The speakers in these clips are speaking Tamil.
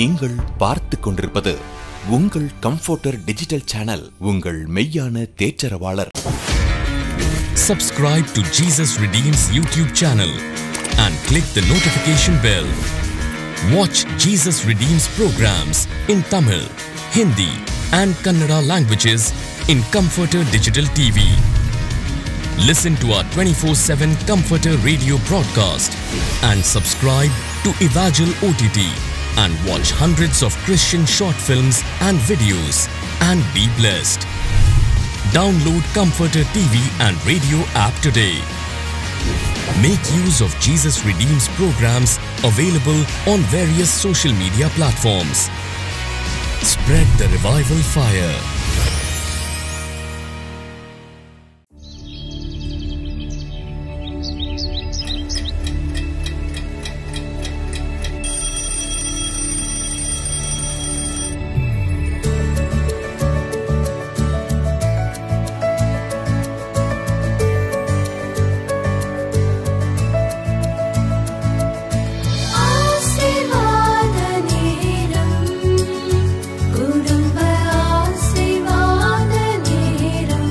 நீங்கள் பார்த்து கொண்டிருப்பது உங்கள் கம்ஃபோர்டர் டிஜிட்டல் சேனல் உங்கள் மெய்யான தேற்றரவாளர் Subscribe to Jesus Redeems YouTube channel and click the notification bell. Watch Jesus Redeems programs in Tamil, Hindi, and Kannada languages in Comforter Digital TV. Listen to our 24 7 Comforter radio broadcast and subscribe to Evangel OTT and watch hundreds of Christian short films and videos and be blessed. Download Comforter TV and radio app today. Make use of Jesus Redeems programs available on various social media platforms. Spread the revival fire. ஆசீர்வாத நேரம் குடும்ப ஆசீர்வாத நேரம்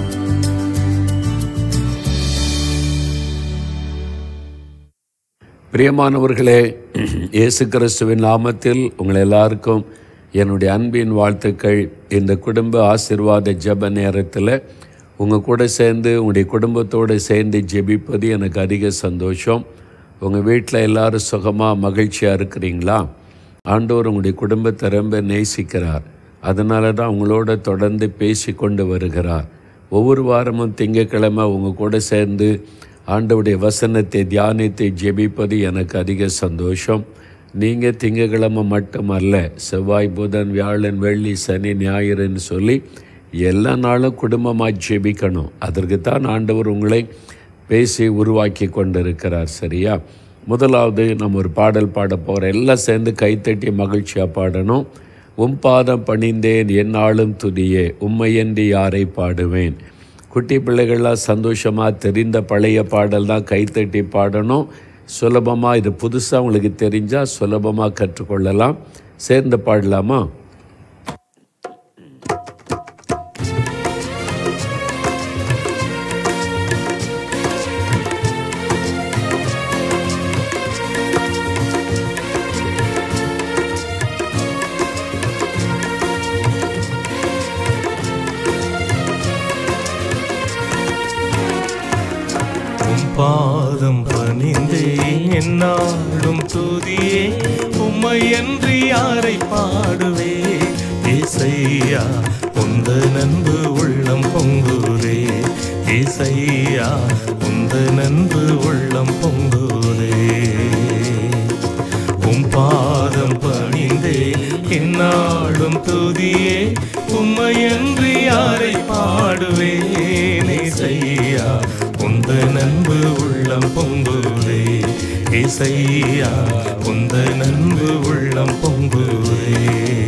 பிரியமானவர்களே இயேசு கிறிஸ்துவின் நாமத்தில் உங்கள் எல்லாருக்கும் என்னுடைய அன்பின் வாழ்த்துக்கள் இந்த குடும்ப ஆசீர்வாத ஜெப நேரத்தில் உங்கள் கூட சேர்ந்து உங்களுடைய குடும்பத்தோடு சேர்ந்து ஜெபிப்பது எனக்கு அதிக சந்தோஷம் உங்கள் வீட்டில் எல்லாரும் சுகமாக மகிழ்ச்சியாக இருக்கிறீங்களா ஆண்டவர் உங்களுடைய குடும்பத்தை ரொம்ப நேசிக்கிறார் அதனால தான் உங்களோட தொடர்ந்து பேசி கொண்டு வருகிறார் ஒவ்வொரு வாரமும் திங்கட்கிழமை உங்கள் கூட சேர்ந்து ஆண்டவுடைய வசனத்தை தியானித்து ஜெபிப்பது எனக்கு அதிக சந்தோஷம் நீங்கள் திங்கட்கிழமை மட்டுமல்ல செவ்வாய் புதன் வியாழன் வெள்ளி சனி ஞாயிறுன்னு சொல்லி எல்லா நாளும் குடும்பமாக ஜெபிக்கணும் அதற்கு தான் ஆண்டவர் உங்களை பேசி உருவாக்கி கொண்டிருக்கிறார் சரியா முதலாவது நம்ம ஒரு பாடல் பாட போகிறோம் எல்லாம் சேர்ந்து கைத்தட்டி மகிழ்ச்சியாக பாடணும் உம் பாதம் பணிந்தேன் என்னாலும் துதியே உம்மையன்றி யாரை பாடுவேன் குட்டி பிள்ளைகள்லாம் சந்தோஷமாக தெரிந்த பழைய பாடல் தான் கைத்தட்டி பாடணும் சுலபமாக இது புதுசாக உங்களுக்கு தெரிஞ்சால் சுலபமாக கற்றுக்கொள்ளலாம் சேர்ந்து பாடலாமா உம் பாதம் பணிந்தே என்னாலும் துதியே உம்மை என்று யாரை பாடுவே ஏசையா உந்த நன்பு உள்ளம் பொங்குரே ஏசையா உந்த நன்பு உள்ளம் பொங்குரே உம் பாதம் பணிந்தே என்னாலும் துதியே உம்மையன்று யாரை பாடுவேனே செய்யா உந்த நன்பு உள்ளம் பொங்குதே இசையா உந்த நன்பு உள்ளம் பொங்குதே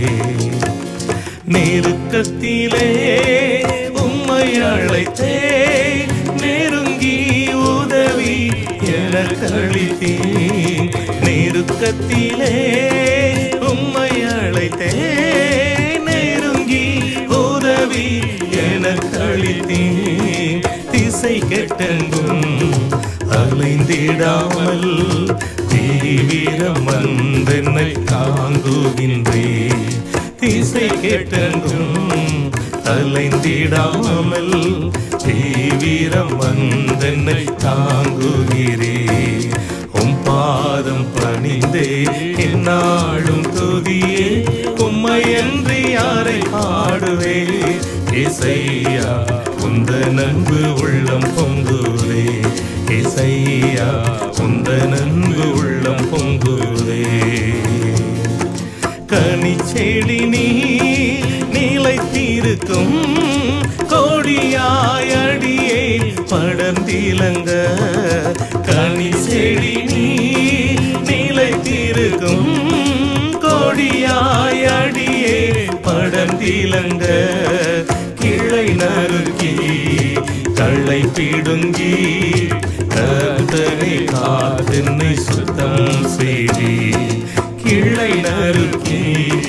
நெருக்கத்திலே உம்மை அழைத்தே நெருங்கி உதவி எனக்கு அளித்தேன் நெருக்கத்திலே உம்மை அழைத்தே நெருங்கி உதவி எனக்கு அளித்தேன் திசை கெட்டெங்கும் அலைந்திடாமல் தீவிரம் வந்தென்னை தாங்குகின்றே திசை கெட்டெங்கும் அலைந்திடாமல் தீவிரம் வந்தென்னை தாங்குகிறே உம் பாதம் பணிந்தே என்னாலும் துதியே உம்மை என்று யாரை பாடுவே இசையா உந்த நன்பு உள்ளம் பொங்குதே இசையா உந்த நன்பு உள்ளம் பொங்குதே கனிச்செடி நீ நிலைத்திருக்கும் கோடியாயடியே படர்ந்திலங்க கனிச்செடி நீ நிலைத்திருக்கும் கோடியாயடியே படர்ந்திலங்க கிளை நறுக்கி தள்ளை பிடுங்கி கர்த்தனை காத்தென்னை சுத்தம் செய்தி கிளை நறுக்கி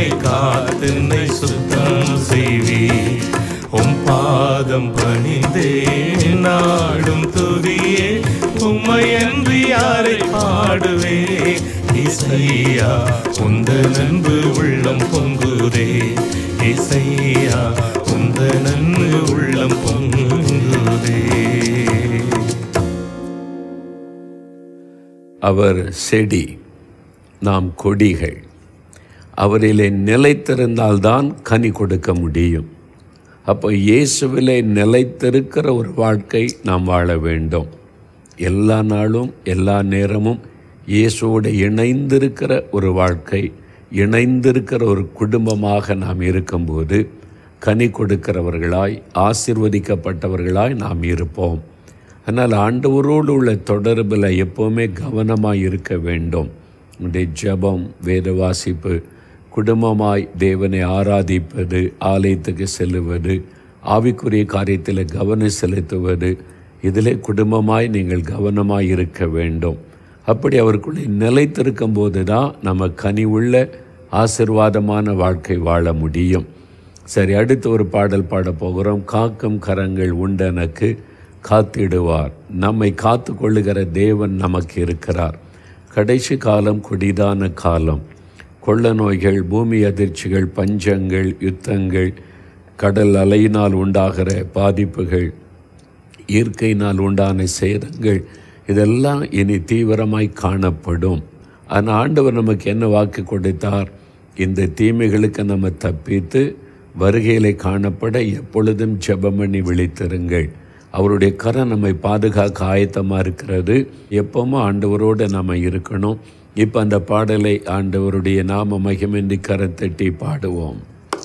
என்னை காத்துன்னை சுத்தம் செய்வி உம் பாதம் பணிந்தே நாடும் துதியே உம்மையன்றி யாரை பாடுவே இசையா உந்த நன்பு உள்ளம் பொங்குதே இசையா உந்த நன்பு உள்ளம் பொங்குதே அவர் செடி நாம் கொடிகள் அவரிலே நிலைத்திருந்தால்தான் கனி கொடுக்க முடியும் அப்போ இயேசுவிலே நிலைத்திருக்கிற ஒரு வாழ்க்கை நாம் வாழ வேண்டும் எல்லா நாளும் எல்லா நேரமும் இயேசுவோடு இணைந்திருக்கிற ஒரு வாழ்க்கை இணைந்திருக்கிற ஒரு குடும்பமாக நாம் இருக்கும்போது கனி கொடுக்கிறவர்களாய் ஆசிர்வதிக்கப்பட்டவர்களாய் நாம் இருப்போம் ஆனால் ஆண்டவரோடு உள்ள தொடர்பில் எப்போவுமே கவனமாக இருக்க வேண்டும் உடைய ஜெபம் வேத வாசிப்பு குடும்பமாய் தேவனை ஆராதிப்பது ஆலயத்துக்கு செல்லுவது ஆவிக்குரிய காரியத்தில் கவனம் செலுத்துவது இதிலே குடும்பமாய் நீங்கள் கவனமாய் இருக்க வேண்டும் அப்படி அவருக்குள்ளே நிலைத்திருக்கும் போது தான் நம்ம கனி உள்ள ஆசிர்வாதமான வாழ்க்கை வாழ முடியும் சரி அடுத்து ஒரு பாடல் பாட போகிறோம் காக்கும் கரங்கள் உண்டனக்கு காத்திடுவார் நம்மை காத்து கொள்ளுகிற தேவன் நமக்கு இருக்கிறார் கடைசி காலம் கொடிதான காலம் கொள்ள நோய்கள் பூமி அதிர்ச்சிகள் பஞ்சங்கள் யுத்தங்கள் கடல் அலையினால் உண்டாகிற பாதிப்புகள் இயற்கையினால் உண்டான சேதங்கள் இதெல்லாம் இனி தீவிரமாய் காணப்படும் ஆனால் ஆண்டவர் நமக்கு என்ன வாக்கு கொடுத்தார் இந்த தீமைகளுக்கு நம்ம தப்பித்து வருகையிலே காணப்பட எப்பொழுதும் ஜெபம் பண்ணி விழித்திருங்கள் அவருடைய கரம் நம்மை பாதுகாக்க ஆயத்தமாக இருக்கிறது எப்பவும் ஆண்டவரோடு நம்ம இருக்கணும் இப்போ அந்த பாடலை ஆண்டவருடைய நாம மகிமின்றி கரத்தட்டி பாடுவோம்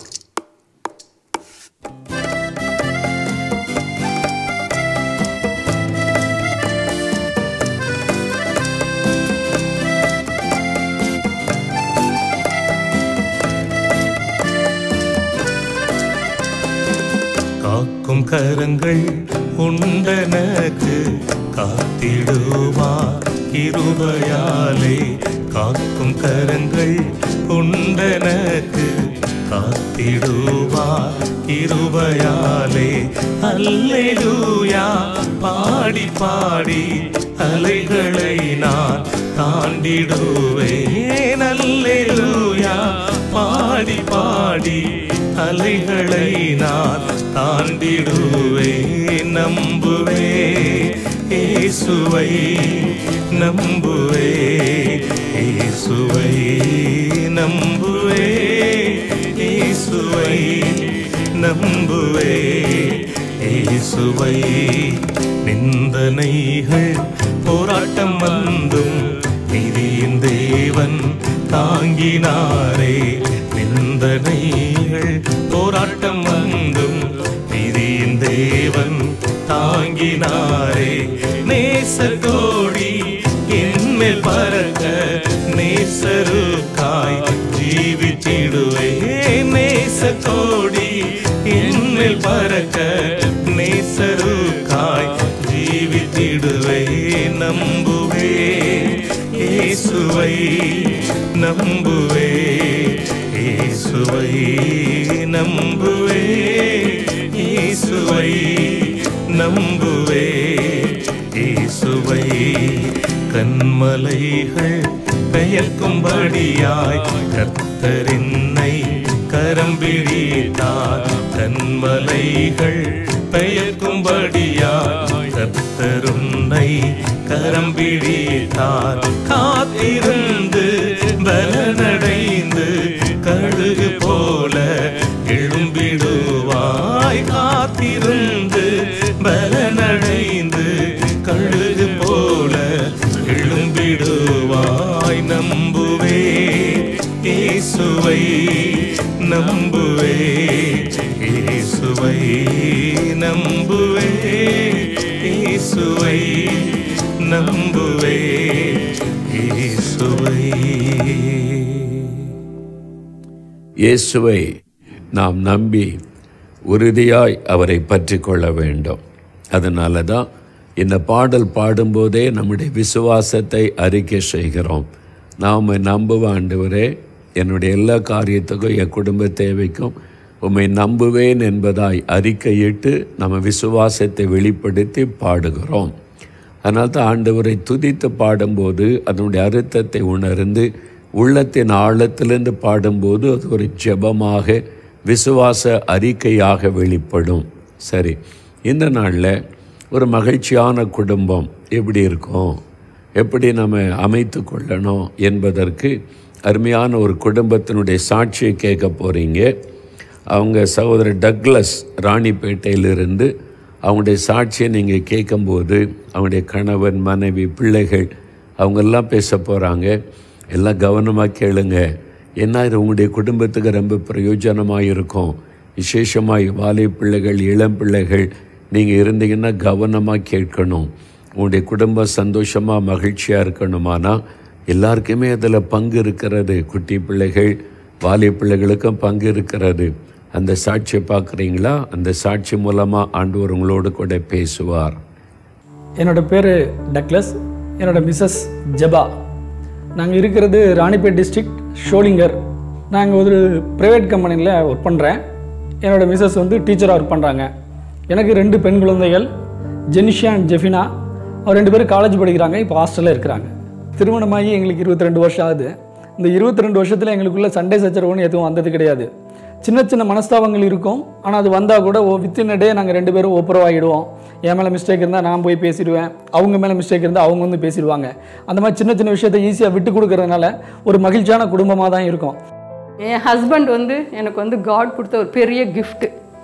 காக்கும் கரங்கள் உண்டனக்கு காத்திடுவா கிருபையாலே காக்கும் கரங்கள் உண்டனக்கு காத்திடுவா கிருபையாலே அல்லேலூயா பாடி பாடி அலைகளை நான் தாண்டிடுவேன் அல்லேலூயா பாடி பாடி அலைகளை நான் தாண்டிடுவே நம்புவே இயேசுவை நம்புவே இயேசுவை நம்புவே இயேசுவை நம்புவே இயேசுவை நிந்தனைகள் போராட்டம் வந்தும் நிதியின் தேவன் தாங்கினாரே நிந்தனைகள் போராட்டம் வந்தும் நிதியின் தேவன் தாங்கினாரே நேசர் கோடி என்மேல் பறக்க நேசருக்காய் ஜீவித்திடுவே நேச கோடி என்மேல் பறக்க நேசருக்காய் ஜீவித்திடுவே நம்புவே இயேசுவை நம்புவே இயேசுவை நம்புவே இயேசுவை நம்புவே இயேசுவை கண்மலைகள் பெயர்க்கும்படியாய் கர்த்தரின்னை கரம் பிடித்தார் கண்மலைகள் பெயர்க்கும்படியாய் கர்த்தருன்னை கரம் பிடித்தார் காத்திருந்து பலனடைந்து கழுகு போல எழும்பிடுவாய் காத்திருந்து பலனடைந்து கழுகு போல எழும்பிடுவாய் நம்புவே இயேசுவை நம்புவே இயேசுவை நம்புவே இயேசுவை நம்புவே இயேசுவை இயேசுவை நாம் நம்பி உறுதியாய் அவரை பற்றி கொள்ள வேண்டும் அதனால தான் இந்த பாடல் பாடும்போதே நம்முடைய விசுவாசத்தை அறிக்கை செய்கிறோம் நாம் நம்புவ ஆண்டவரே என்னுடைய எல்லா காரியத்துக்கும் என் குடும்ப தேவைக்கும் உம்மை நம்புவேன் என்பதாய் அறிக்கையிட்டு நம்ம விசுவாசத்தை வெளிப்படுத்தி பாடுகிறோம் அதனால தான் ஆண்டவரை துதித்து பாடும்போது அதனுடைய அர்த்தத்தை உணர்ந்து உள்ளத்தின் ஆழத்திலிருந்து பாடும்போது அது ஒரு ஜெபமாக விசுவாச அறிக்கையாக வெளிப்படும் சரி இந்த நாளில் ஒரு மகிழ்ச்சியான குடும்பம் எப்படி இருக்கும் எப்படி நம்ம அமைத்து கொள்ளணும் என்பதற்கு அருமையான ஒரு குடும்பத்தினுடைய சாட்சியை கேட்க போகிறீங்க அவங்க சகோதரர் டக்ளஸ் ராணிப்பேட்டையிலிருந்து அவங்களுடைய சாட்சியை நீங்கள் கேட்கும்போது அவங்களுடைய கணவன் மனைவி பிள்ளைகள் அவங்கெல்லாம் பேச போகிறாங்க எல்லாம் கவனமாக கேளுங்க என்ன இது உங்களுடைய குடும்பத்துக்கு ரொம்ப பிரயோஜனமாக இருக்கும் விசேஷமாக வாலை பிள்ளைகள் இளம் பிள்ளைகள் நீங்கள் இருந்தீங்கன்னா கவனமாக கேட்கணும் உங்களுடைய குடும்பம் சந்தோஷமாக மகிழ்ச்சியாக இருக்கணுமானா எல்லாருக்குமே அதில் பங்கு இருக்கிறது குட்டி பிள்ளைகள் வாலி பிள்ளைகளுக்கும் பங்கு இருக்கிறது அந்த சாட்சியை பார்க்குறீங்களா அந்த சாட்சி மூலமாக ஆண்டவர் உங்களோடு கூட பேசுவார் என்னோட பேர் டக்ளஸ் என்னோட மிஸ்ஸஸ் ஜெபா நாங்கள் இருக்கிறது ராணிப்பேட் டிஸ்ட்ரிக்ட் ஷோலிங்கர் நாங்கள் ஒரு ப்ரைவேட் கம்பெனியில் ஒர்க் பண்ணுறேன் என்னோட மிஸ்ஸஸ் வந்து டீச்சராக ஒர்க் பண்ணுறாங்க எனக்கு ரெண்டு பெண் குழந்தைகள் ஜெனிஷியா அண்ட் ஜெஃபினா அவர் ரெண்டு பேரும் காலேஜ் படிக்கிறாங்க இப்போ ஹாஸ்டலில் இருக்கிறாங்க திருமணமாகி எங்களுக்கு இருபத்தி ரெண்டு வருஷம் ஆகுது இந்த இருபத்தி ரெண்டு வருஷத்தில் எங்களுக்குள்ள சண்டே சச்சரவுன்னு எதுவும் வந்தது கிடையாது சின்ன சின்ன மனஸ்தாபங்கள் இருக்கும் ஆனால் அது வந்தால் கூட ஓ வித்தின் டே நாங்கள் ரெண்டு பேரும் ஒப்புரவாகிடுவோம் என் மேலே மிஸ்டேக் இருந்தால் நான் போய் பேசிடுவேன் அவங்க மேலே மிஸ்டேக் இருந்தால் அவங்க வந்து பேசிடுவாங்க அந்த மாதிரி சின்ன சின்ன விஷயத்தை ஈஸியாக விட்டு கொடுக்கறதுனால ஒரு மகிழ்ச்சியான குடும்பமாக தான் இருக்கும் என் ஹஸ்பண்ட் வந்து எனக்கு வந்து காட் கொடுத்த ஒரு பெரிய கிஃப்ட்டு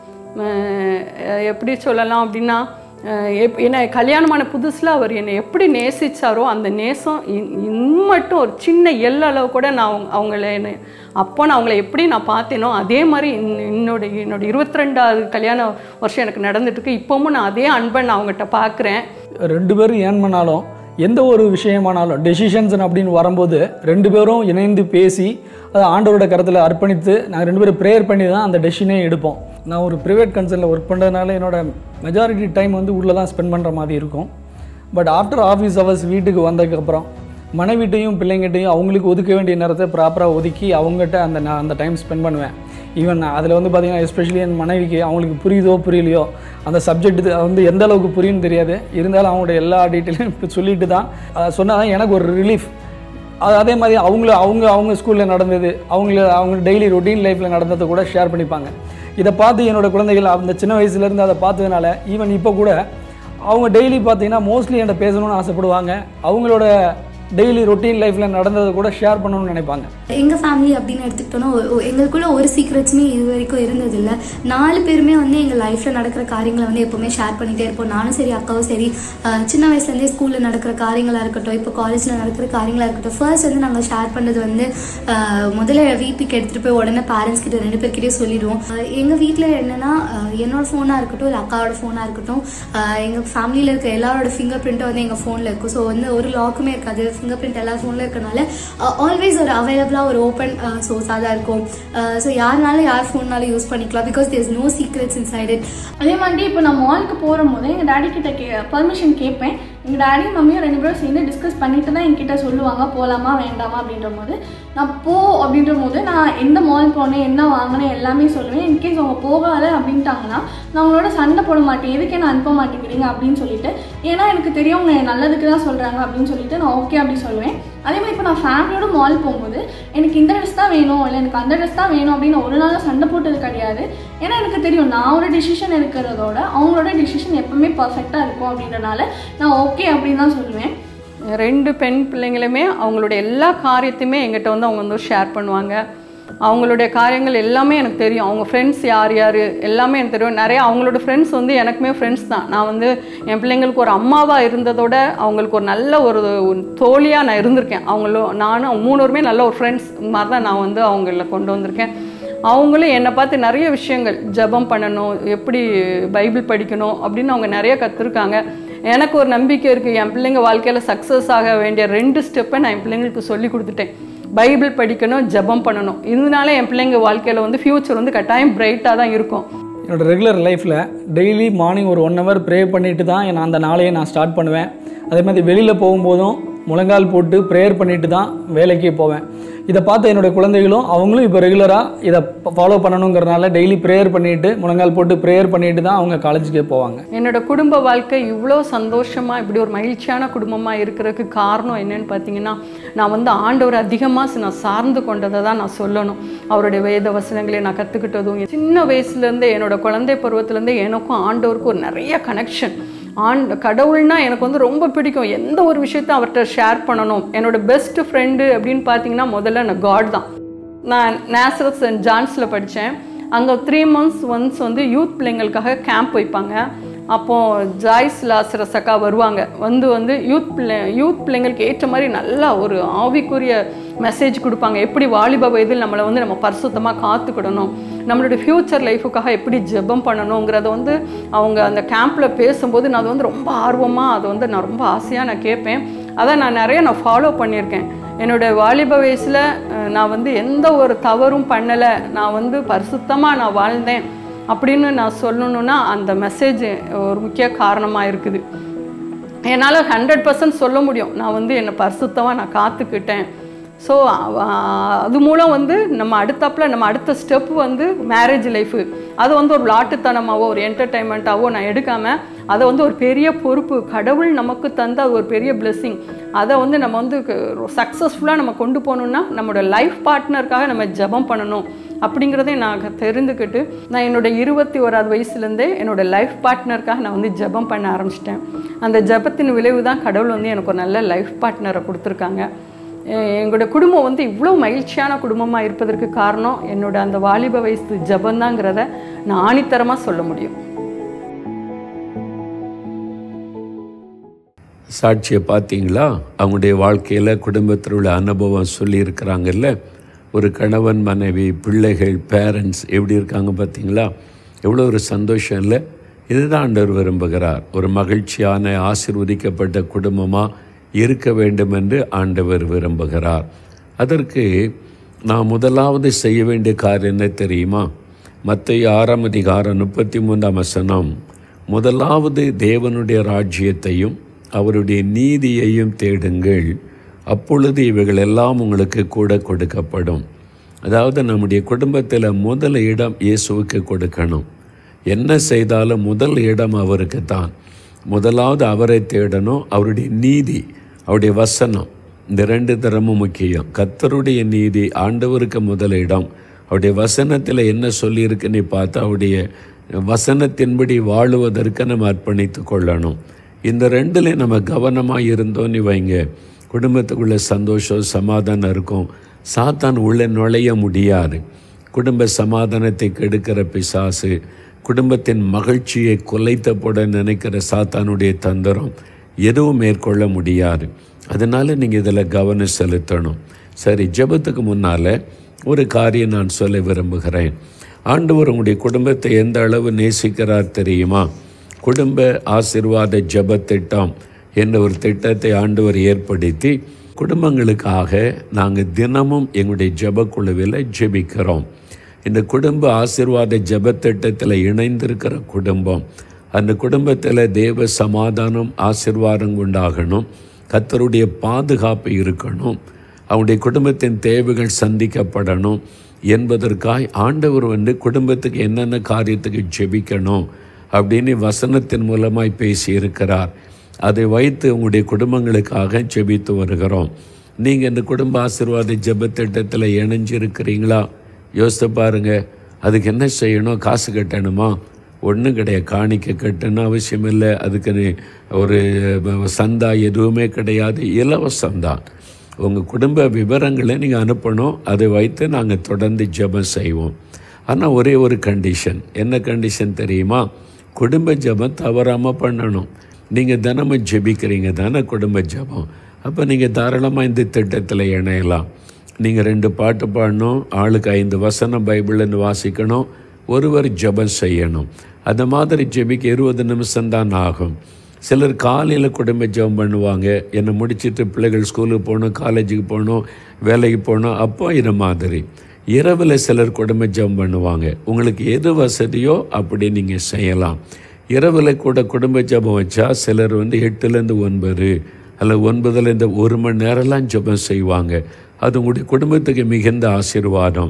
எப்படி சொல்லலாம் அப்படின்னா அஹ் எப் என்னை கல்யாணமான புதுசில் அவர் என்னை எப்படி நேசிச்சாரோ அந்த நேசம் இன்- இன்னும் மட்டும் ஒரு சின்ன எல்ல அளவு கூட நான் அவங்க அவங்கள என்னை அப்போ நான் அவங்கள எப்படி நான் பார்த்தேனோ அதே மாதிரி இன்- என்னோட என்னோட இருபத்தி ரெண்டாவது கல்யாண வருஷம் எனக்கு நடந்துட்டுருக்கு இப்போவும் நான் அதே அன்பை நான் அவங்ககிட்ட பார்க்குறேன் ரெண்டு பேரும் ஏன் பண்ணாலும் எந்த ஒரு விஷயமானாலும் டெசிஷன்ஸ் அப்படின்னு வரும்போது ரெண்டு பேரும் இணைந்து பேசி அதை ஆண்டவரோட கருத்தில் அர்ப்பணித்து நாங்கள் ரெண்டு பேரும் ப்ரேயர் பண்ணி தான் அந்த டெசிஷனே எடுப்போம் நான் ஒரு ப்ரைவேட் கன்சர்னில் ஒர்க் பண்ணுறதுனால என்னோட மெஜாரிட்டி டைம் வந்து உள்ளே தான் ஸ்பெண்ட் பண்ணுற மாதிரி இருக்கும் பட் ஆஃப்டர் ஆஃபீஸ் ஹவர்ஸ் வீட்டுக்கு வந்ததுக்கப்புறம் மனைவிட்டையும் பிள்ளைங்கிட்டையும் அவங்களுக்கு ஒதுக்க வேண்டிய நேரத்தை ப்ராப்பராக ஒதுக்கி அவங்ககிட்ட அந்த நான் அந்த டைம் ஸ்பெண்ட் பண்ணுவேன் ஈவன் அதில் வந்து பார்த்தீங்கன்னா எஸ்பெஷலி என் மனைவிக்கு அவங்களுக்கு புரியுதோ புரியலையோ அந்த சப்ஜெக்ட் வந்து எந்த அளவுக்கு புரியும்னு தெரியாது இருந்தாலும் அவங்களோட எல்லா டீட்டெயிலும் இப்போ சொல்லிட்டு தான் சொன்னால் தான் எனக்கு ஒரு ரிலீஃப் அது அதே மாதிரி அவங்கள அவங்க அவங்க ஸ்கூலில் நடந்தது அவங்கள அவங்க டெய்லி ரொட்டீன் லைஃப்பில் நடந்ததை கூட ஷேர் பண்ணிப்பாங்க இதை பார்த்து என்னோட குழந்தைகள் அந்த சின்ன வயசுலேருந்து அதை பார்த்ததுனால ஈவன் இப்போ கூட அவங்க டெய்லி பார்த்தீங்கன்னா மோஸ்ட்லி என்கிட்ட பேசணும்னு ஆசைப்படுவாங்க அவங்களோட டெய்லி ரொட்டீன் லைஃப்பில் நடந்ததை கூட ஷேர் பண்ணணும்னு நினைப்பாங்க எங்கள் ஃபேமிலி அப்படின்னு எடுத்துக்கிட்டோன்னா ஒ- ஒ- எங்களுக்குள்ள ஒரு சீக்ரெட்ஸுமே இது வரைக்கும் இருந்ததில்ல நாலு பேருமே வந்து எங்கள் லைஃப்பில் நடக்கிற காரியங்களை வந்து எப்போவுமே ஷேர் பண்ணிகிட்டே இருப்போம் நானும் சரி அக்காவும் சரி அஹ், சின்ன வயசுலேருந்தே ஸ்கூலில் நடக்கிற காரியங்களாக இருக்கட்டும் இப்போ காலேஜில் நடக்கிற காரியங்களாக இருக்கட்டும் ஃபர்ஸ்ட் வந்து நாங்கள் ஷேர் பண்ணது வந்து அஹ், முதல்ல வீட்டுக்கு எடுத்துகிட்டு போய் உடனே பேரண்ட்ஸ் கிட்ட ரெண்டு பேர்கிட்டயும் சொல்லிடுவோம் எங்கள் வீட்டில் என்னென்னா என்னோட ஃபோனாக இருக்கட்டும் இல்லை அக்காவோட ஃபோனாக இருக்கட்டும் எங்கள் ஃபேமிலியில் இருக்க எல்லாரோட ஃபிங்கர் பிரிண்ட்டும் வந்து எங்கள் ஃபோனில் இருக்கும் ஸோ வந்து ஒரு லாக்குமே இருக்காது ஃபிங்கர் பிரிண்ட் எல்லா ஃபோனில் இருக்கனால ஆல்வேஸ் ஒரு அவைலபிளாக ஒரு ஓப்பன் சோர்ஸாக தான் இருக்கும் ஸோ யாருனாலும் யார் ஃபோன்னாலும் யூஸ் பண்ணிக்கலாம் because there is no secrets inside it அதே மாதிரி இப்போ நான் மாலுக்கு போகும்போது எங்கள் டாடி கிட்ட கே பர்மிஷன் கேட்பேன் எங்கள் டாடியும் மம்மியும் ரெண்டு பேரும் சேர்ந்து டிஸ்கஸ் பண்ணிட்டு தான் என்கிட்ட சொல்லுவாங்க போகலாமா வேண்டாமா அப்படின்ற போது நான் போ அப்படின்ற போது நான் எந்த மால் போனேன் என்ன வாங்கினேன் எல்லாமே சொல்லுவேன் இன்கேஸ் அவங்க போகாத அப்படின்ட்டாங்கன்னா நான் அவங்களோட சண்டை போட மாட்டேன் எதுக்கு என்ன அனுப்ப மாட்டேங்கிறீங்க அப்படின்னு சொல்லிட்டு ஏன்னா எனக்கு தெரியும் அவங்க நல்லதுக்கு தான் சொல்கிறாங்க அப்படின்னு சொல்லிட்டு நான் ஓகே அப்படி சொல்லுவேன் அதே மாதிரி இப்போ நான் ஃபேமிலியோட மால் போகும்போது எனக்கு இந்த ட்ரெஸ் தான் வேணும் இல்லை எனக்கு அந்த ட்ரெஸ் தான் வேணும் அப்படின்னு ஒரு நாளும் சண்டை போட்டது கிடையாது ஏன்னா எனக்கு தெரியும் நான் ஒரு டிசிஷன் எடுக்கிறதோட அவங்களோட டிசிஷன் எப்பவுமே பர்ஃபெக்டாக இருக்கும் அப்படின்றனால நான் ஓகே அப்படின்னு தான் சொல்லுவேன் ரெண்டு பெண் பிள்ளைங்களுமே அவங்களுடைய எல்லா காரியத்தையுமே எங்கிட்ட வந்து அவங்க வந்து ஷேர் பண்ணுவாங்க அவங்களுடைய காரியங்கள் எல்லாமே எனக்கு தெரியும் அவங்க ஃப்ரெண்ட்ஸ் யார் யார் எல்லாமே எனக்கு தெரியும் நிறைய அவங்களோட ஃப்ரெண்ட்ஸ் வந்து எனக்குமே ஃப்ரெண்ட்ஸ் தான் நான் வந்து என் பிள்ளைங்களுக்கு ஒரு அம்மாவாக இருந்ததோட அவங்களுக்கு ஒரு நல்ல ஒரு தோழியாக நான் இருந்திருக்கேன் அவங்களும் நானும் மூணுருமே நல்ல ஒரு ஃப்ரெண்ட்ஸ் மாதிரி தான் நான் வந்து அவங்கள கொண்டு வந்திருக்கேன் அவங்களும் என்னை பார்த்து நிறைய விஷயங்கள் ஜெபம் பண்ணணும் எப்படி பைபிள் படிக்கணும் அப்படின்னு அவங்க நிறைய கற்றுருக்காங்க எனக்கு ஒரு நம்பிக்கை இருக்குது என் பிள்ளைங்க வாழ்க்கையில் சக்ஸஸ் ஆக வேண்டிய ரெண்டு ஸ்டெப்பை நான் என் பிள்ளைங்களுக்கு சொல்லி கொடுத்துட்டேன் பைபிள் படிக்கணும் ஜெபம் பண்ணணும் இதனால என் பிள்ளைங்க வாழ்க்கையில் வந்து ஃப்யூச்சர் வந்து கட்டாயம் பிரைட்டாக தான் இருக்கும் என்னோட ரெகுலர் லைஃப்பில் டெய்லி மார்னிங் ஒரு ஒன் ஹவர் ப்ரே பண்ணிட்டு தான் நான் அந்த நாளையை நான் ஸ்டார்ட் பண்ணுவேன் அதே மாதிரி வெளியில் போகும்போதும் முழங்கால் போட்டு ப்ரேயர் பண்ணிட்டு தான் வேலைக்கே போவேன் இதை பார்த்த என்னுடைய குழந்தைகளும் அவங்களும் இப்போ ரெகுலராக இதை ஃபாலோ பண்ணணுங்கிறனால டெய்லி ப்ரேயர் பண்ணிட்டு முழங்கால் போட்டு ப்ரேயர் பண்ணிட்டு தான் அவங்க காலேஜுக்கே போவாங்க என்னோட குடும்ப வாழ்க்கை இவ்வளோ சந்தோஷமாக இப்படி ஒரு மகிழ்ச்சியான குடும்பமாக இருக்கிறதுக்கு காரணம் என்னன்னு பார்த்தீங்கன்னா நான் வந்து ஆண்டவர் அதிகமாக நான் சார்ந்து கொண்டதை தான் நான் சொல்லணும் அவருடைய வேத வசனங்களை நான் கற்றுக்கிட்டதும் சின்ன வயசுலேருந்தே என்னோட குழந்தை பருவத்துலேருந்தே எனக்கும் ஆண்டவருக்கும் ஒரு நிறைய கனெக்ஷன் ஆண் கடவுள்னா எனக்கு வந்து ரொம்ப பிடிக்கும் எந்த ஒரு விஷயத்தையும் அவர்கிட்ட ஷேர் பண்ணணும் என்னோட பெஸ்ட் ஃப்ரெண்டு அப்படின்னு பார்த்தீங்கன்னா முதல்ல நான் காட் தான் நான் நேசரத் சென்ட் ஜான்ஸில் படித்தேன் அங்கே த்ரீ மந்த்ஸ் ஒன்ஸ் வந்து யூத் பிள்ளைங்களுக்காக கேம்ப் வைப்பாங்க அப்போது ஜாய்ஸ் லாசரஸ் அக்கா வருவாங்க வந்து வந்து யூத் பிள்ளை யூத் பிள்ளைங்களுக்கு ஏற்ற மாதிரி நல்லா ஒரு ஆவிக்குரிய மெசேஜ் கொடுப்பாங்க எப்படி வாலிப வயதில் நம்மளை வந்து நம்ம பரிசுத்தமாக காத்துக்கிடணும் நம்மளுடைய ஃப்யூச்சர் லைஃபுக்காக எப்படி ஜெபம் பண்ணணுங்கிறத வந்து அவங்க அந்த கேம்பில் பேசும்போது நான் அது வந்து ரொம்ப ஆர்வமாக அதை வந்து நான் ரொம்ப ஆசையாக நான் கேட்பேன் அதை நான் நிறைய நான் ஃபாலோ பண்ணியிருக்கேன் என்னோட வாலிப வயசில் அஹ், நான் வந்து எந்த ஒரு தவறும் பண்ணலை நான் வந்து பரிசுத்தமாக நான் வாழ்ந்தேன் அப்படின்னு நான் சொல்லணுன்னா அந்த மெசேஜ் ஒரு முக்கிய காரணமாக இருக்குது என்னால் ஹண்ட்ரட் பர்சன்ட் சொல்ல முடியும் நான் வந்து என்னை பரிசுத்தமாக நான் காத்துக்கிட்டேன் ஸோ அது மூலம் வந்து நம்ம அடுத்தாப்புல நம்ம அடுத்த ஸ்டெப் வந்து மேரேஜ் லைஃபு அது வந்து ஒரு விளாட்டுத்தனமாவோ ஒரு என்டர்டைன்மெண்ட்டாவோ நான் எடுக்காமல் அதை வந்து ஒரு பெரிய பொறுப்பு கடவுள் நமக்கு தந்த அது ஒரு பெரிய blessing அதை வந்து நம்ம வந்து சக்ஸஸ்ஃபுல்லாக நம்ம கொண்டு போகணுன்னா நம்மளோட லைஃப் பார்ட்னருக்காக நம்ம ஜெபம் பண்ணணும் அப்படிங்கிறதை நான் தெரிந்துக்கிட்டு நான் என்னோட இருபத்தி ஓராவது வயசுலேருந்தே என்னோட லைஃப் பார்ட்னருக்காக நான் வந்து ஜெபம் பண்ண ஆரம்பிச்சிட்டேன் அந்த ஜெபத்தின் விளைவு தான் கடவுள் வந்து எனக்கு ஒரு நல்ல லைஃப் பார்ட்னரை கொடுத்துருக்காங்க எ- எங்களோட குடும்பம் வந்து இவ்வளோ மகிழ்ச்சியான குடும்பமாக இருப்பதற்கு காரணம் என்னோட அந்த வாலிப வயசு ஜபந்தாங்கிறத நான் ஆணித்தரமாக சொல்ல முடியும் சாட்சியை பார்த்தீங்களா அவங்களுடைய வாழ்க்கையில் குடும்பத்தில் உள்ள அனுபவம் சொல்லியிருக்கிறாங்கல்ல ஒரு கணவன் மனைவி பிள்ளைகள் பேரண்ட்ஸ் எப்படி இருக்காங்க பார்த்தீங்களா எவ்வளோ ஒரு சந்தோஷம் இல்லை இதுதான் ஆண்டவர் விரும்புகிறார் ஒரு மகிழ்ச்சியான ஆசீர்வதிக்கப்பட்ட குடும்பமாக இருக்க வேண்டும் என்று ஆண்டவர் விரும்புகிறார் அதற்கு நான் முதலாவது செய்ய வேண்டிய காரியம் என்ன தெரியுமா மத்திய ஆறாம் அதிகாரம் முப்பத்தி மூன்றாம் வசனம் முதலாவது தேவனுடைய ராஜ்யத்தையும் அவருடைய நீதியையும் தேடுங்கள் அப்பொழுது இவைகள் எல்லாம் உங்களுக்கு கூட கொடுக்கப்படும் அதாவது நம்முடைய குடும்பத்தில் முதல் இடம் இயேசுவுக்கு கொடுக்கணும் என்ன செய்தாலும் முதல் இடம் அவருக்கு தான் முதலாவது அவரை தேடணும் அவருடைய நீதி அவருடைய வசனம் இந்த ரெண்டு தரமும் முக்கியம் கர்த்தருடைய நீதி ஆண்டவருக்கு முதல் இடம் அவருடைய வசனத்தில் என்ன சொல்லியிருக்குன்னு பார்த்தா அவருடைய வசனத்தின்படி வாழுவதற்கு நம்ம அர்ப்பணித்து கொள்ளணும் இந்த ரெண்டுலேயும் நம்ம கவனமாக இருந்தோன்னு வைங்க குடும்பத்துக்குள்ள சந்தோஷம் சமாதானம் இருக்கும் சாத்தான் உள்ளே நுழைய முடியாது குடும்ப சமாதானத்தை கெடுக்கிற பிசாசு குடும்பத்தின் மகிழ்ச்சியை குலைத்த போட நினைக்கிற சாத்தானுடைய தந்திரம் எதுவும் மேற்கொள்ள முடியாது அதனால் நீங்கள் இதில் கவனம் செலுத்தணும் சரி ஜெபத்துக்கு முன்னால் ஒரு காரியம் நான் சொல்ல விரும்புகிறேன் ஆண்டவர் உங்களுடைய குடும்பத்தை எந்த அளவு நேசிக்கிறார் தெரியுமா குடும்ப ஆசிர்வாத ஜெப திட்டம் என்ற ஒரு திட்டத்தை ஆண்டவர் ஏற்படுத்தி குடும்பங்களுக்காக நாங்கள் தினமும் எங்களுடைய ஜெப குழுவில் ஜெபிக்கிறோம் இந்த குடும்ப ஆசிர்வாத ஜெப திட்டத்தில் இணைந்திருக்கிற குடும்பம் அந்த குடும்பத்தில் தேவ சமாதானம் ஆசிர்வாதம் உண்டாகணும் கத்தருடைய பாதுகாப்பு இருக்கணும் அவனுடைய குடும்பத்தின் தேவைகள் சந்திக்கப்படணும் என்பதற்காய் ஆண்டவர் வந்து குடும்பத்துக்கு என்னென்ன காரியத்துக்கு ஜெபிக்கணும் அப்படின்னு வசனத்தின் மூலமாய் பேசியிருக்கிறார் அதை வைத்து உங்களுடைய குடும்பங்களுக்காக ஜெபித்து வருகிறோம் நீங்கள் இந்த குடும்ப ஆசீர்வாத ஜெப திட்டத்தில் இணைஞ்சிருக்கிறீங்களா யோசித்து பாருங்க அதுக்கு என்ன செய்யணும் காசு கட்டணுமா ஒன்றும் கிடையாது காணிக்க கட்டணும் அவசியம் இல்லை அதுக்கு நீ- ஒரு சந்தா எதுவுமே கிடையாது இலவசம்தான் உங்கள் குடும்ப விவரங்களை நீங்கள் அனுப்பணும் அதை வைத்து நாங்கள் தொடர்ந்து ஜெபம் செய்வோம் ஆனால் ஒரே ஒரு கண்டிஷன் என்ன கண்டிஷன் தெரியுமா குடும்ப ஜெபம் தவறாமல் பண்ணணும் நீங்கள் தினமும் ஜெபிக்கிறீங்க தானே குடும்ப ஜெபம் அப்போ நீங்கள் தாராளமாக இந்த திட்டத்தில் இணையலாம் நீங்கள் ரெண்டு பாட்டு பாடணும் ஆளுக்கு ஐந்து வசனம் பைபிள்னு வாசிக்கணும் ஒருவர் ஜெபம் செய்யணும் அந்த மாதிரி ஜெபிக்க இருபது நிமிஷம்தான் ஆகும் சிலர் காலையில் குடும்ப ஜெபம் பண்ணுவாங்க என்னை முடிச்சிட்டு பிள்ளைகள் ஸ்கூலுக்கு போகணும் காலேஜுக்கு போகணும் வேலைக்கு போகணும் அப்போ இது மாதிரி இரவில் சிலர் குடும்ப ஜெபம் பண்ணுவாங்க உங்களுக்கு எது வசதியோ அப்படி நீங்கள் செய்யலாம் இரவில் கூட குடும்ப ஜெபம் வச்சா சிலர் வந்து எட்டுலேருந்து ஒன்பது அல்ல ஒன்பதுலேருந்து ஒரு மணி நேரம்லாம் ஜெபம் செய்வாங்க அது உங்களுடைய குடும்பத்துக்கு மிகுந்த ஆசீர்வாதம்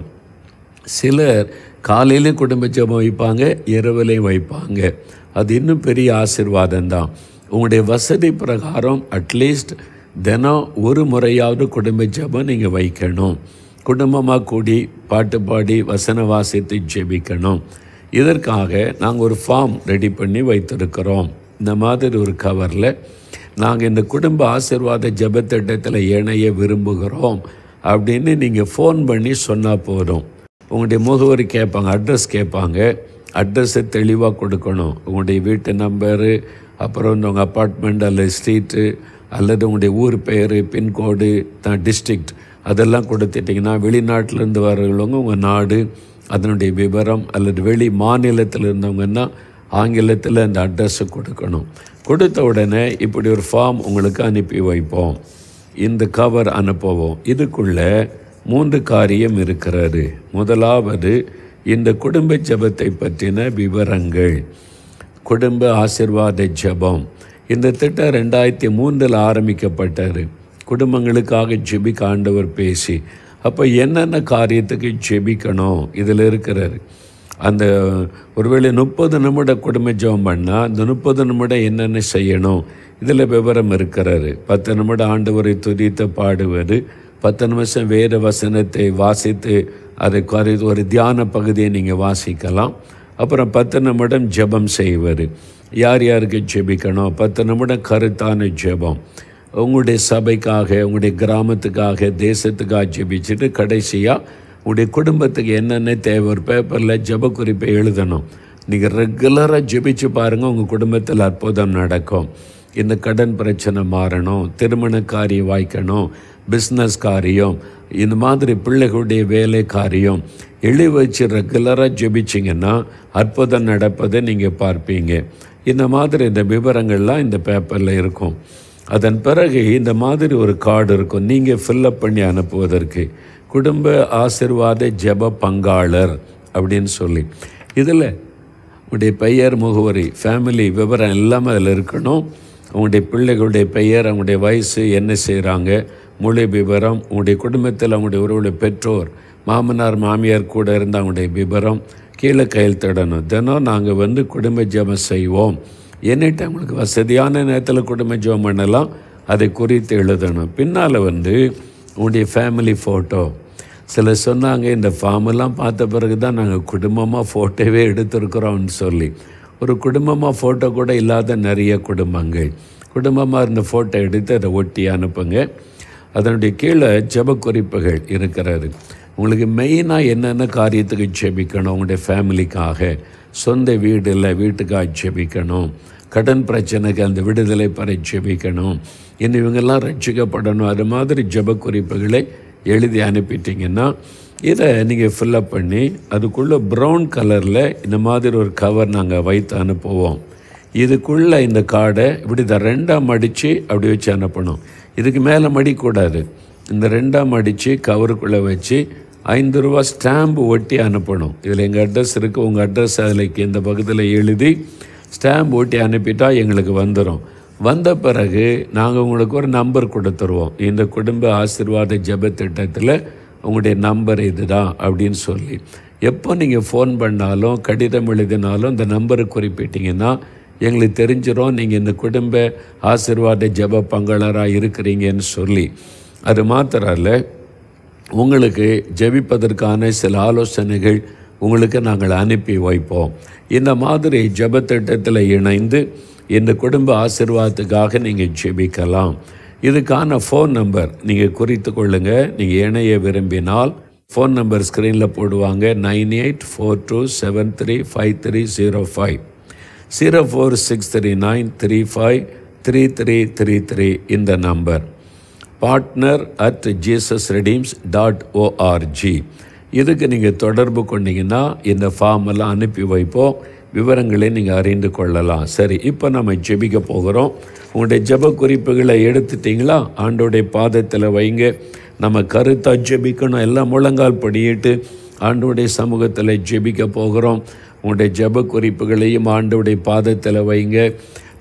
சிலர் காலையிலையும் குடும்ப ஜெபம் வைப்பாங்க இரவுலையும் வைப்பாங்க அது இன்னும் பெரிய ஆசீர்வாதம் தான் உங்களுடைய வசதி பிரகாரம் அட்லீஸ்ட் தினம் ஒரு முறையாவது குடும்ப ஜெபம் நீங்கள் வைக்கணும் குடும்பமாக கூடி பாட்டு பாடி வசன வாசித்து ஜெபிக்கணும் இதற்காக நாங்கள் ஒரு ஃபார்ம் ரெடி பண்ணி வைத்திருக்கிறோம் இந்த மாதிரி ஒரு கவரில் நாங்கள் இந்த குடும்ப ஆசீர்வாத ஜெபத்திட்டத்தில் இணைய விரும்புகிறோம் அப்படின்னு நீங்கள் ஃபோன் பண்ணி சொன்னால் போதும் உங்களுடைய முகவரி கேட்பாங்க அட்ரஸ் கேட்பாங்க அட்ரஸை தெளிவாக கொடுக்கணும் உங்களுடைய வீட்டு நம்பரு அப்புறம் வந்து உங்கள் அப்பார்ட்மெண்ட் அல்லது ஸ்ட்ரீட்டு அல்லது உங்களுடைய ஊர் பெயர் பின்கோடு தான் டிஸ்ட்ரிக்ட் அதெல்லாம் கொடுத்துட்டிங்கன்னா வெளிநாட்டிலேருந்து வரவங்க உங்கள் நாடு அதனுடைய விவரம் அல்லது வெளி மாநிலத்தில் இருந்தவங்கன்னா ஆங்கிலத்தில் அந்த அட்ரஸை கொடுக்கணும் கொடுத்த உடனே இப்படி ஒரு ஃபார்ம் உங்களுக்கு அனுப்பி வைப்போம் இந்த கவர் அனுப்புவோம் இதுக்குள்ளே மூன்று காரியம் இருக்கிறது முதலாவது இந்த குடும்ப ஜெபத்தை பற்றின விவரங்கள் குடும்ப ஆசிர்வாத ஜெபம் இந்த திட்டம் ரெண்டாயிரத்தி மூன்றில் ஆரம்பிக்கப்பட்டது குடும்பங்களுக்காக ஜெபிக்க ஆண்டவர் பேசி அப்போ என்னென்ன காரியத்துக்கு ஜெபிக்கணும் இதில் இருக்கிறாரு அந்த ஒருவேளை முப்பது நிமிட குடும்ப ஜெபம் பண்ணால் அந்த முப்பது நிமிடம் என்னென்ன செய்யணும் இதில் விவரம் இருக்கிறாரு பத்து நிமிடம் ஆண்டவரை துதித்து பாடுவது பத்து நிமிஷம் வேறு வசனத்தை வாசித்து அதை குறை ஒரு தியான பகுதியை நீங்கள் வாசிக்கலாம் அப்புறம் பத்து நிமிடம் ஜெபம் செய்வது யார் யாருக்கு ஜெபிக்கணும் பத்து நிமிடம் கருத்தான ஜெபம் உங்களுடைய சபைக்காக உங்களுடைய கிராமத்துக்காக தேசத்துக்காக ஜெபிச்சுட்டு கடைசியாக உங்களுடைய குடும்பத்துக்கு என்னென்ன தேவை ஒரு பேப்பரில் ஜெப குறிப்பை எழுதணும் நீங்கள் ரெகுலராக ஜெபிச்சு பாருங்கள் உங்கள் குடும்பத்தில் அற்புதம் நடக்கும் இந்த கடன் பிரச்சனை மாறணும் திருமண காரியம் வாய்க்கணும் பிஸ்னஸ் காரியம் இந்த மாதிரி பிள்ளைகளுடைய வேலை காரியம் எழுதி வச்சு ரெகுலராக ஜெபிச்சிங்கன்னா அற்புதம் நடப்பதை நீங்கள் பார்ப்பீங்க இந்த மாதிரி இந்த விவரங்கள்லாம் இந்த பேப்பரில் இருக்கும் அதன் பிறகு இந்த மாதிரி ஒரு கார்டு இருக்கும் நீங்கள் ஃபில்லப் பண்ணி அனுப்புவதற்கு குடும்ப ஆசிர்வாத ஜெப பங்காளர் அப்படின்னு சொல்லி இதில் உங்களுடைய பெயர் முகவரி ஃபேமிலி விவரம் எல்லாமே அதில் இருக்கணும் உங்களுடைய பிள்ளைகளுடைய பெயர் அவங்களுடைய வயசு என்ன செய்கிறாங்க மொழி விவரம் உங்களுடைய குடும்பத்தில் அவங்களுடைய ஒருவருடைய பெற்றோர் மாமனார் மாமியார் கூட இருந்த அவங்களுடைய விவரம் கீழே கையெழுத்திடணும் தினம் நாங்கள் வந்து குடும்ப ஜெபம் செய்வோம் என்னிட்ட அவங்களுக்கு வசதியான நேரத்தில் குடும்ப ஜெபம் பண்ணலாம் அதை குறித்து எழுதணும் பின்னால் வந்து உங்களுடைய ஃபேமிலி ஃபோட்டோ சிலர் சொன்னாங்க இந்த ஃபார்மெல்லாம் பார்த்த பிறகு தான் நாங்கள் குடும்பமாக ஃபோட்டோவே எடுத்திருக்கிறோம்னு சொல்லி ஒரு குடும்பமாக ஃபோட்டோ கூட இல்லாத நிறைய குடும்பங்கள் குடும்பமாக இருந்த ஃபோட்டோ எடுத்து அதை ஒட்டி அனுப்புங்க அதனுடைய கீழே ஜெப குறிப்புகள் இருக்கிறது உங்களுக்கு மெயினாக என்னென்ன காரியத்துக்கு ஜெபிக்கணும் உங்களுடைய ஃபேமிலிக்காக சொந்த வீடு இல்லை வீட்டுக்காக ஜெபிக்கணும் கடன் பிரச்சனைக்கு அந்த விடுதலை பெற ஜெபிக்கணும் இன்னும் இவங்கெல்லாம் ரட்சிக்கப்படணும் அது மாதிரி ஜெப குறிப்புகளை எழுதி அனுப்பிட்டீங்கன்னா இதை நீங்கள் ஃபில்லப் பண்ணி அதுக்குள்ளே ப்ரௌன் கலரில் இந்த மாதிரி ஒரு கவர் நாங்கள் வைத்து அனுப்புவோம் இதுக்குள்ளே இந்த கார்டை இப்படி இதை ரெண்டாக மடித்து அப்படி வச்சு அனுப்பணும் இதுக்கு மேலே மடிக்கூடாது இந்த ரெண்டாக மடித்து கவருக்குள்ளே வச்சு ஐந்து ரூபா ஸ்டாம்பு ஒட்டி அனுப்பணும் இதில் எங்கள் அட்ரஸ் இருக்குது உங்கள் அட்ரஸ் அதில் இந்த பக்கத்தில் எழுதி ஸ்டாம்ப் ஒட்டி அனுப்பிட்டா எங்களுக்கு வந்துடும் வந்த பிறகு நாங்கள் உங்களுக்கு ஒரு நம்பர் கொடுத்துருவோம் இந்த குடும்ப ஆசீர்வாத ஜெப திட்டத்தில் உங்களுடைய நம்பர் இதுதான் அப்படின்னு சொல்லி எப்போ நீங்கள் ஃபோன் பண்ணாலும் கடிதம் எழுதினாலும் இந்த நம்பரை குறிப்பிட்டீங்கன்னா எங்களுக்கு தெரிஞ்சிடும் நீங்கள் இந்த குடும்ப ஆசீர்வாத ஜெப பங்காளராக இருக்கிறீங்கன்னு சொல்லி அது மாத்திரம் இல்லை உங்களுக்கு ஜெபிப்பதற்கான சில ஆலோசனைகள் உங்களுக்கு நாங்கள் அனுப்பி வைப்போம் இந்த மாதிரி ஜெபத்திட்டத்தில் இணைந்து இந்த குடும்ப ஆசீர்வாதத்துக்காக நீங்கள் ஜெபிக்கலாம் இதுக்கான ஃபோன் நம்பர் நீங்கள் குறித்து கொள்ளுங்கள் நீங்கள் இணைய விரும்பினால் ஃபோன் நம்பர் ஸ்க்ரீனில் போடுவாங்க nine eight four two seven three five three zero five zero four six three nine three five three three three three இந்த number partner at Jesus Redeems dot O R G இதுக்கு நீங்கள் தொடர்பு கொண்டீங்கன்னா இந்த ஃபார்ம் எல்லாம் அனுப்பி வைப்போம் விவரங்களை நீங்கள் அறிந்து கொள்ளலாம் சரி இப்போ நம்ம ஜெபிக்க போகிறோம் உங்களுடைய ஜெப குறிப்புகளை எடுத்துட்டீங்களா ஆண்டோடைய பாதத்தில் வைங்க நம்ம கருத்தாக ஜெபிக்கணும் எல்லாம் முழங்கால் படியிட்டு ஆண்டோடைய சமூகத்தில் ஜெபிக்க போகிறோம் உங்களுடைய ஜெப குறிப்புகளையும் ஆண்டோடைய பாதத்தில் வைங்க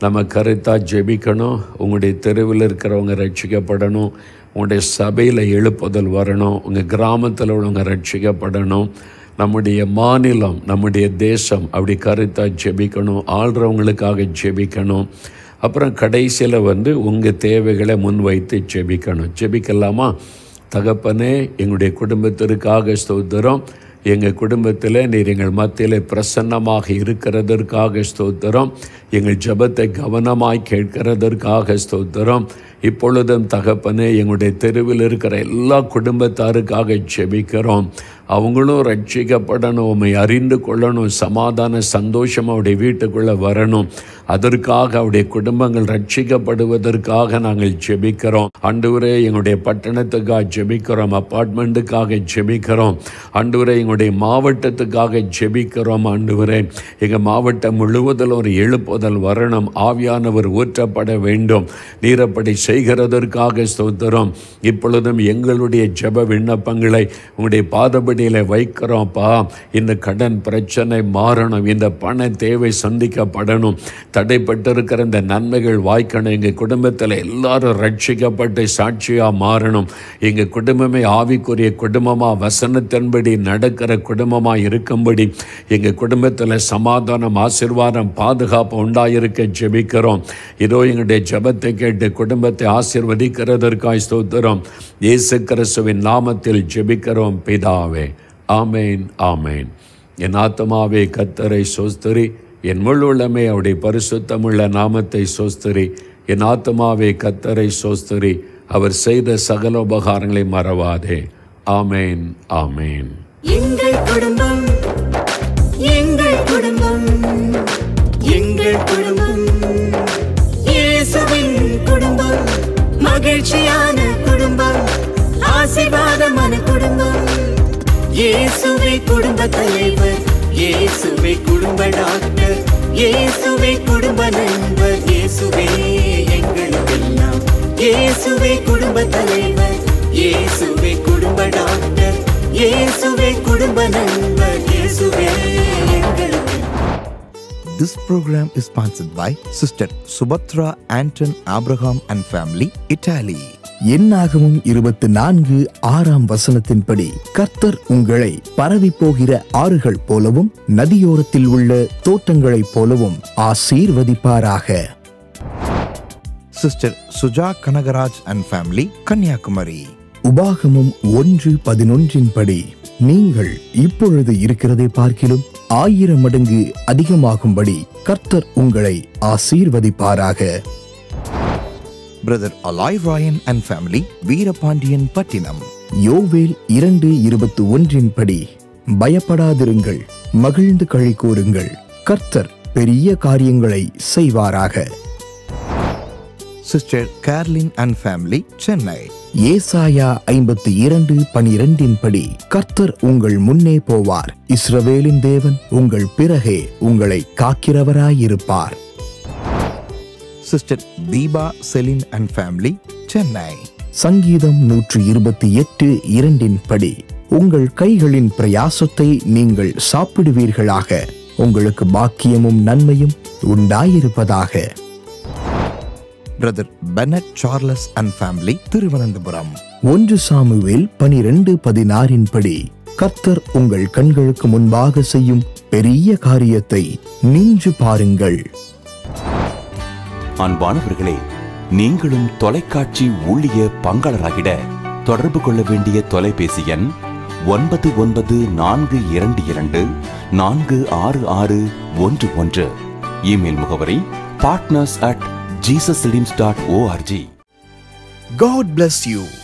நம்ம கருத்தாக ஜெபிக்கணும் உங்களுடைய தெருவில் இருக்கிறவங்க ரட்சிக்கப்படணும் உங்களுடைய சபையில் எழுப்புதல் வரணும் உங்கள் கிராமத்தில் உள்ளவங்க ரட்சிக்கப்படணும் நம்முடைய மாநிலம் நம்முடைய தேசம் அப்படி கருத்தாக ஜெபிக்கணும் ஆள்றவங்களுக்காக ஜெபிக்கணும் அப்புறம் கடைசியில் வந்து உங்கள் தேவைகளை முன்வைத்து ஜெபிக்கணும் ஜெபிக்கலாமா தகப்பனே எங்களுடைய குடும்பத்திற்காக ஸ்தோத்திரம் எங்கள் குடும்பத்தில் நீர் எங்கள் மத்தியில் பிரசன்னமாக இருக்கிறதற்காக ஸ்தோத்திரம் எங்கள் ஜெபத்தை கவனமாய் கேட்கிறதற்காக ஸ்தோத்திரம் இப்பொழுதும் தகப்பனே எங்களுடைய தெருவில் இருக்கிற எல்லா குடும்பத்தாருக்காக ஜெபிக்கிறோம் அவங்களும் ரட்சிக்கப்படணும் உண்மை அறிந்து கொள்ளணும் சமாதான சந்தோஷம் அவருடைய வீட்டுக்குள்ளே வரணும் அதற்காக அவருடைய குடும்பங்கள் ரட்சிக்கப்படுவதற்காக நாங்கள் ஜெபிக்கிறோம் ஆண்டவரே எங்களுடைய பட்டணத்துக்காக ஜெபிக்கிறோம் அப்பார்ட்மெண்ட்டுக்காக ஜெபிக்கிறோம் ஆண்டவரே எங்களுடைய மாவட்டத்துக்காக ஜெபிக்கிறோம் ஆண்டவரே எங்கள் மாவட்டம் முழுவதில் ஒரு எழுப்புதல் வரணும் ஆவியானவர் ஊற்றப்பட வேண்டும் நீரப்படி செய்கிறதற்காக ஸ்தோத்திரம் இப்பொழுதும் எங்களுடைய ஜெப விண்ணப்பங்களை உங்களுடைய பாதபடியில் வைக்கிறோம்ப்பா இந்த கடன் பிரச்சனை மாறணும் இந்த பண தேவை சந்திக்கப்படணும் தடைப்பட்டிருக்கிற இந்த நன்மைகள் வாய்க்கணும் எங்கள் குடும்பத்தில் எல்லாரும் ரட்சிக்கப்பட்டு சாட்சியாக மாறணும் எங்கள் குடும்பமே ஆவிக்குரிய குடும்பமாக வசனத்தின்படி நடக்கிற குடும்பமாக இருக்கும்படி எங்கள் குடும்பத்தில் சமாதானம் ஆசிர்வாதம் பாதுகாப்பு உண்டாயிருக்க ஜெபிக்கிறோம் இதோ எங்களுடைய ஜெபத்தை கேட்டு குடும்பத்தை ஆசிர்வதிக்கிறதற்காய் ஸ்தோத்திரம் இயேசு கிறிஸ்துவின் நாமத்தில் ஜெபிக்கிறோம் பிதாவே ஆமேன் ஆமேன் என் ஆத்மாவே கத்தரை சோஸ்தரி என் முழுள்ளமே அவருடைய பரிசுத்தமுள்ள நாமத்தை சோஸ்தரி என் ஆத்மாவே கத்தரை சோஸ்தரி அவர் செய்த சகல உபகாரங்களை மறவாதே ஆமேன் ஆமேன் எங்கள் குடும்பம் எங்கள் குடும்பம் எங்கள் குடும்பம் இயேசுவின் குடும்பம் மகிழ்ச்சியான குடும்பம் ஆசீர்வாதமான குடும்பம் இயேசுவே குடும்ப தலைவர் இயேசுவே குடும்ப டாக்டர் இயேசுவே குடும்ப நண்பர் இயேசுவே எங்களுக்கெல்லாம் இயேசுவே குடும்ப தலைவர் இயேசுவே குடும்ப டாக்டர் இயேசுவே குடும்ப நண்பர் இயேசுவே எங்களுக்கு This program is sponsored by Sister Subhatra Anton Abraham and Family, Italy. என்னாகவும் இருபத்தி நான்கு ஆறாம் வசனத்தின்படி கர்த்தர் உங்களை பரவி போகிற ஆறுகள் போலவும் நதியோரத்தில் உள்ள தோட்டங்களைப் போலவும் ஆசீர்வதிப்பாராக Sister Suja Kanagaraj and Family, Kanyakumari. உபாகமும் ஒன்று பதினொன்றின்படி நீங்கள் இப்பொழுது இருக்கிறதை பார்க்கிலும் ஆயிரம் மடங்கு அதிகமாகும்படி கர்த்தர் உங்களை ஆசீர்வதிப்பாராக Brother Aloy Ryan and Family, Veerapandian Pattinam. யோவேல் இரண்டு இருபத்தி ஒன்றின்படி பயப்படாதிருங்கள் மகிழ்ந்து களி கூறுங்கள் கர்த்தர் பெரிய காரியங்களை செய்வாராக Sister Carolyn and Family, Chennai. ஏசாயா ஐம்பத்தி இரண்டு பனிரெண்டின் படி கர்த்தர் உங்கள் முன்னே போவார் இஸ்ரவேலின் தேவன் உங்கள் பிறகே உங்களை காக்கிறவராயிருப்பார் Sister Deepa Selin and Family, Chennai. சங்கீதம் நூற்று இருபத்தி எட்டு இரண்டின் படி உங்கள் கைகளின் பிரயாசத்தை நீங்கள் சாப்பிடுவீர்களாக உங்களுக்கு பாக்கியமும் நன்மையும் உண்டாயிருப்பதாக Brother Bennett Charles and Family, Thiruvananthapuram. ஒன்று சாமுவேல் பனிரெண்டு பதினாறின் படி கர்த்தர் உங்கள் கண்களுக்கு முன்பாக செய்யும் பெரிய காரியத்தை நின்று பாருங்கள் அன்பானவர்களே நீங்களும் தொலைக்காட்சி ஊழிய பங்காளராகிட தொடர்பு கொள்ள வேண்டிய தொலைபேசி எண் ஒன்பது ஒன்பது நான்கு இரண்டு இரண்டு நான்கு ஆறு ஆறு ஒன்று ஒன்று இமெயில் முகவரி partners at Jesus dot O R G God bless you.